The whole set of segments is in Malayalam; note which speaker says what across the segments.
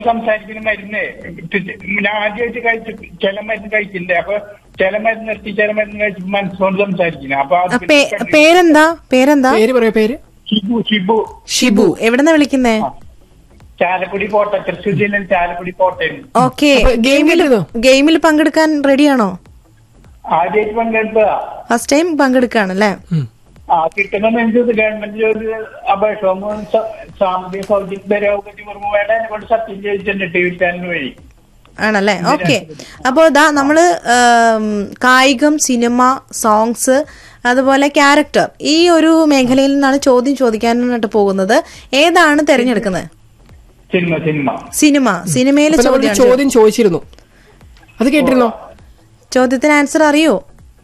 Speaker 1: സംസാരിക്കുന്ന മരുന്ന് ഞാൻ ആദ്യമായിട്ട് കഴിച്ചു ചില മരുന്ന് കഴിച്ചിട്ടുണ്ട് അപ്പൊ ചില മരുന്ന് നിർത്തി ചില മരുന്ന് കഴിച്ച് മനസ്സുകൊണ്ട് സംസാരിക്കുന്നത് അപ്പൊ അത്
Speaker 2: ആ, പേ- പേരെന്താ പേരെന്താ
Speaker 3: പേര് പറയോ പേര്
Speaker 1: ഷിബു ഷിബു
Speaker 2: ഷിബു എവിടെന്നാ വിളിക്കുന്നേ
Speaker 1: ചാലക്കുടി പോട്ടെ തൃശ്ശൂർ ജില്ലയിൽ ചാലക്കുടി പോട്ടയം
Speaker 2: ഓക്കെ
Speaker 3: അപ്പൊ game
Speaker 2: ഗെയിമിൽ
Speaker 3: കളിക്കുന്നോ?
Speaker 2: ഗെയിമിൽ പങ്കെടുക്കാൻ റെഡിയാണോ
Speaker 1: ആദ്യമായിട്ട് പങ്കെടുത്തതാ
Speaker 2: ഫസ്റ്റ് ടൈം പങ്കെടുക്കാണല്ലേ
Speaker 3: ഉം.
Speaker 1: ആ കിട്ടുന്ന നെഞ്ചത് ഗവൺമെന്റ് ജോലി അപേക്ഷ ഒന്ന് സ- സാമ്പത്തിക സൗകര്യം ദ്രൗപതി മുർമു വേണ്ട എന്നെ കൊണ്ട് സത്യം ചെയ്തിട്ടുണ്ട് ടി വി ചാനൽ വഴി
Speaker 2: ആണല്ലേ ഓക്കെ അപ്പോൾ ഇതാ നമ്മള് ഉം, കായികം സിനിമ സോങ്സ് അതുപോലെ ക്യാരക്ടർ ഈ ഒരു മേഖലയിൽ നിന്നാണ് ചോദ്യം ചോദിക്കാനായിട്ട് പോകുന്നത് ഏതാണ് തിരഞ്ഞെടുക്കുന്നത്
Speaker 1: സിനിമ സിനിമ
Speaker 2: സിനിമ സിനിമയിലെ
Speaker 3: അപ്പൊ നമ്മളൊരു
Speaker 2: ചോദ്യം
Speaker 3: ചോദ്യം ചോദിച്ചിരുന്നു അത് കേട്ടിരുന്നോ
Speaker 2: ചോദ്യത്തിന് ആൻസർ അറിയോ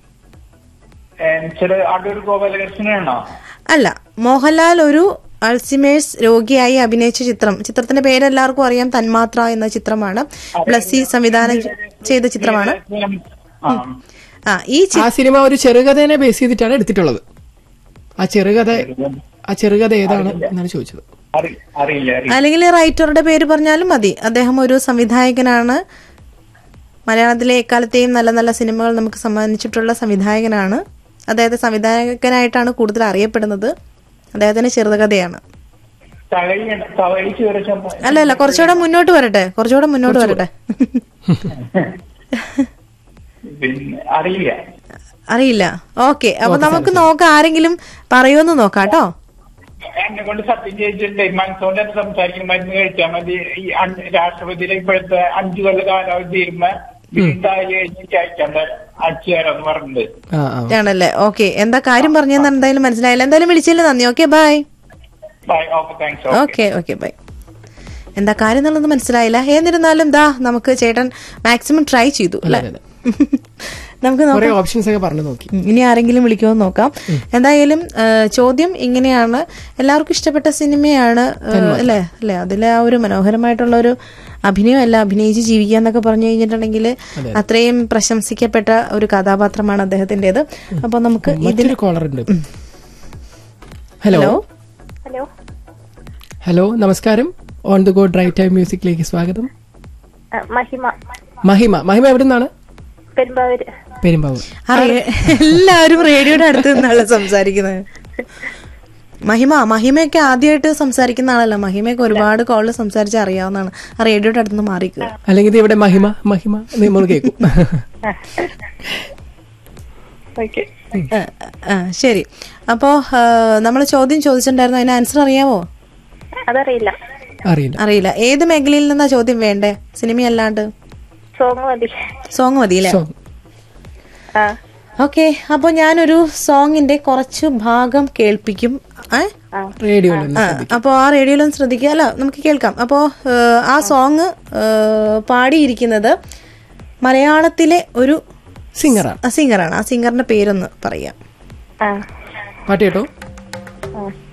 Speaker 1: ആൻസർ അടൂർ ഗോപാലകൃഷ്ണനാണോ
Speaker 2: അല്ല മോഹൻലാൽ ഒരു അൾസിമേഴ്സ് രോഗിയായി അഭിനയിച്ച ചിത്രം ചിത്രത്തിന്റെ പേര് എല്ലാവർക്കും അറിയാം തന്മാത്ര എന്ന ചിത്രമാണ് ബ്ലസ്സി സംവിധാനം ചെ- ചെയ്ത ചിത്രമാണ്
Speaker 1: ആ.
Speaker 2: ആ ഈ ചി-
Speaker 3: ആ സിനിമ ഒരു ചെറുകഥനെ ബേസ് ചെയ്തിട്ടാണ് എടുത്തിട്ടുള്ളത് ആ ചെറുകഥ ആ ചെറുകഥ ഏതാണ് എന്നാണ് ചോദിച്ചത്
Speaker 1: അറി- അറിയില്ല അറിയില്ല
Speaker 2: അല്ലെങ്കിൽ റൈറ്ററുടെ പേര് പറഞ്ഞാലും മതി അദ്ദേഹം ഒരു സംവിധായകനാണ് മലയാളത്തിലെ എക്കാലത്തെയും നല്ല നല്ല സിനിമകൾ നമുക്ക് സമ്മാനിച്ചിട്ടുള്ള സംവിധായകനാണ് അദ്ദേഹത്തെ സംവിധായകനായിട്ടാണ് കൂടുതൽ അറിയപ്പെടുന്നത് അദ്ദേഹത്തിന്റെ ചെറുകഥയാണ്
Speaker 1: തകഴി തവഴി ചൂരശമ്പ
Speaker 2: അല്ല അല്ല കുറച്ചുകൂടെ മുന്നോട്ട് വരട്ടെ കുറച്ചുകൂടെ മുന്നോട്ട് വരട്ടെ
Speaker 1: പിന്നെ അറിയില്ല
Speaker 2: അറിയില്ല ഓക്കെ അപ്പൊ നമുക്ക് നോക്കാം ആരെങ്കിലും പറയുമെന്ന് നോക്കാം കേട്ടോ
Speaker 1: എന്നെ കൊണ്ട് സത്യം ചെയ്തിട്ടുണ്ട് മനസ്സുകൊണ്ട് തന്നെ സംസാരിക്കുന്ന മരുന്ന് കഴിച്ചാൽ മതി ഈ അഞ്ച് രാഷ്ട്രപതിയുടെ ഇപ്പോഴത്തെ അഞ്ചു കൊല്ല കാലാവധി തീരുമ്പോ വീണ്ടും ആയി കഴിഞ്ഞിട്ട് അയക്കാൻ അടിച്ചു തരാന്ന് പറഞ്ഞത്
Speaker 3: ആ ആ
Speaker 2: ആണല്ലേ ഓക്കെ എന്താ കാര്യം പറഞ്ഞെന്ന് എന്തായാലും മനസ്സിലായില്ല എന്തായാലും വിളിച്ചില്ല നന്ദി okay bye
Speaker 1: bye okay thanks
Speaker 2: okay okay bye എന്താ കാര്യം എന്നുള്ളത് മനസ്സിലായില്ല എന്നിരുന്നാലും ദാ നമുക്ക് ചേട്ടൻ മാക്സിമം ട്രൈ ചെയ്തു അല്ലെ
Speaker 3: അതെ,
Speaker 2: നമുക്ക്
Speaker 3: കുറെ
Speaker 2: നോക്കാം
Speaker 3: ഓപ്ഷൻസ് ഒക്കെ പറഞ്ഞു നോക്കി
Speaker 2: ഉം, ഇനി ആരെങ്കിലും വിളിക്കുമോ എന്ന് നോക്കാം എന്തായാലും ആ, ചോദ്യം ഇങ്ങനെയാണ് എല്ലാവർക്കും ഇഷ്ടപ്പെട്ട സിനിമയാണ് ആ, അല്ലേ അല്ലേ അതിലെ ആ ഒരു മനോഹരമായിട്ടുള്ള ഒരു അഭിനയമല്ല അഭിനയിച്ച് ജീവിക്കുക എന്നൊക്കെ പറഞ്ഞു കഴിഞ്ഞിട്ടുണ്ടെങ്കിൽ അത്രയും പ്രശംസിക്കപ്പെട്ട ഒരു കഥാപാത്രമാണ് അദ്ദേഹത്തിന്റേത് അപ്പൊ നമുക്ക് ഇതിൽ
Speaker 3: മറ്റൊരു കോളർ ഉണ്ട് ഹലോ
Speaker 2: ഹലോ
Speaker 4: ഹലോ
Speaker 3: ഹലോ നമസ്കാരം on the go drive time മ്യൂസിക്കിലേക്ക് സ്വാഗതം
Speaker 4: ആ, മഹിമ
Speaker 3: മഹിമ മഹിമ എവിടെ നിന്നാണ്
Speaker 4: പെരുമ്പാവൂര്
Speaker 3: പെരുമ്പാവൂർ
Speaker 2: ആ റേ- എല്ലാവരും റേഡിയോയുടെ അടുത്ത് നിന്നാണ് സംസാരിക്കുന്നത് മഹിമ മഹിമയൊക്കെ ആദ്യമായിട്ട് സംസാരിക്കുന്ന ആളല്ല മഹിമയൊക്കെ ഒരുപാട് കോളിൽ സംസാരിച്ച് അറിയാവുന്നതാണ് ആ റേഡിയോയുടെ അടുത്ത് നിന്ന് മാറിക്കുക
Speaker 3: അല്ലെങ്കിൽ ഇത് ഇവിടെ മഹിമ മഹിമ നമ്മൾ കേൾക്കും
Speaker 4: ഓക്കെ
Speaker 2: ആ, ആ, ശരി അപ്പോ നമ്മൾ ചോദ്യം ചോദിച്ചിട്ടുണ്ടായിരുന്നു അതിന് ആൻസർ അറിയാവോ
Speaker 4: അതറിയില്ല
Speaker 3: അറിയില്ല
Speaker 2: അറിയില്ല ഏത് മേഖലയിൽ നിന്നാ ചോദ്യം വേണ്ടേ സിനിമയല്ലാണ്ട്
Speaker 4: സോങ് മതി
Speaker 2: സോങ് മതി അല്ലേ
Speaker 3: സോ
Speaker 4: ആ
Speaker 2: ഓക്കെ അപ്പോൾ ഞാനൊരു സോങ്ങിന്റെ കുറച്ച് ഭാഗം കേൾപ്പിക്കും ഏ
Speaker 4: ആ
Speaker 3: റേഡിയോയിൽ
Speaker 2: ആ അപ്പോൾ ആ റേഡിയോയിലൊന്ന് ശ്രദ്ധിക്കുക അല്ല നമുക്ക് കേൾക്കാം അപ്പോൾ ആ സോങ് പാടിയിരിക്കുന്നത് മലയാളത്തിലെ ഒരു
Speaker 3: സിംഗറാണ്
Speaker 2: സിംഗറാണ് ആ സിംഗറിന്റെ പേരൊന്ന് പറയാം
Speaker 4: ആ
Speaker 3: പാട്ട് കേട്ടോ
Speaker 4: ആ